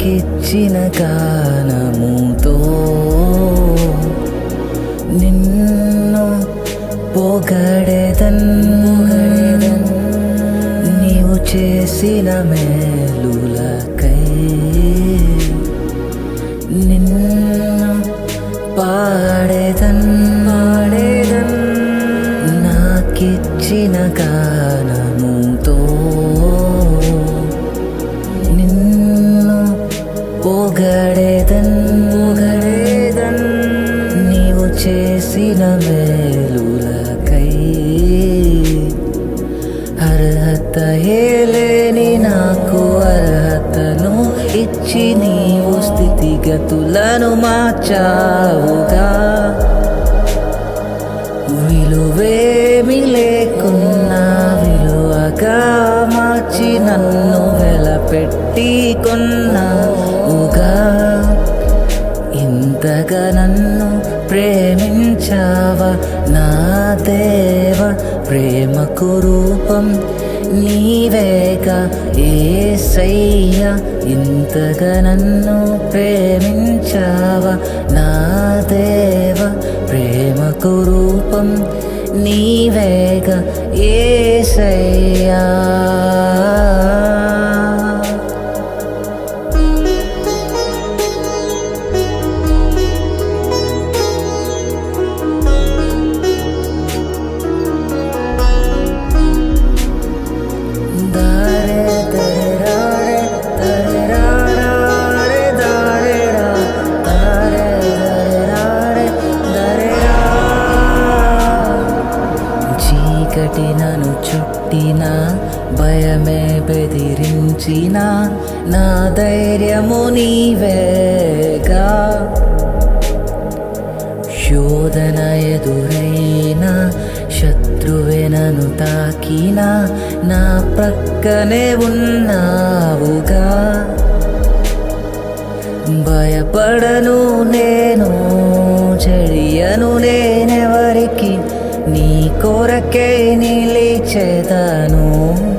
నాకిచ్చిన గానముతో నిన్ను పొగడెదన్ నీవు చేసిన మేలులకై నిన్ను పాడేదన్ పాడేదన్ నాకిచ్చిన గానముతో నిన్ను పొగడేదన్ పొగడేదన్ నీవు చేసిన మేలులకై అర్హత లేని నాకు అర్హతను ఇచ్చి నీవు స్థితిగతులను మార్చావుగా విలువేమి లేకున్నా విలువగా మార్చి నన్ను వెలపెట్టి కొన్నావుగా ఇంతగా నన్ను ప్రేమించావా నా దేవ ప్రేమకు రూపం నీవేగా ఏసయ్య ఇంతగా నన్ను ప్రేమించావా నా దేవ ప్రేమకు రూపం నీవేగా ఏసయ్యా దారే దరే దరే దరే దరే దరే దరే దరే చీకటి నన్ను చుట్టిన భయమే బెదిరించిన నా ధైర్యము నీవేగా శోధన ఎదురైన శత్రువెనను తాకిన నా ప్రక్కనే ఉన్నావుగా భయపడను నేను చెడియను నేనెవరికి నీ కొరకే నిలిచేదను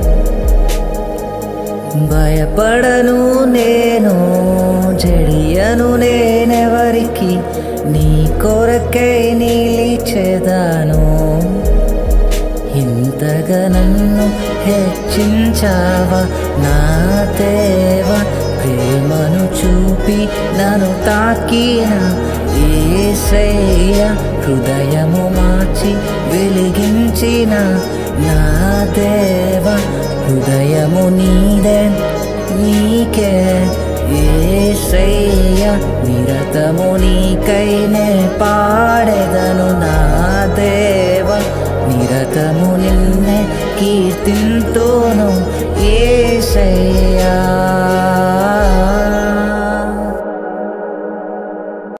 భయపడను నేను జడియను నేనెవరికి నీ కొరకై నిలిచెదను ఇంతగా నన్ను హెచ్చించావా నా దేవ ప్రేమను చూపి నన్ను తాకిన ఏసయ్య హృదయము మార్చి వెలిగించిన నా దేవ హృదయము నీదే నీకే ఏసయ్య నిరతము నీకైనే పాడెదను నా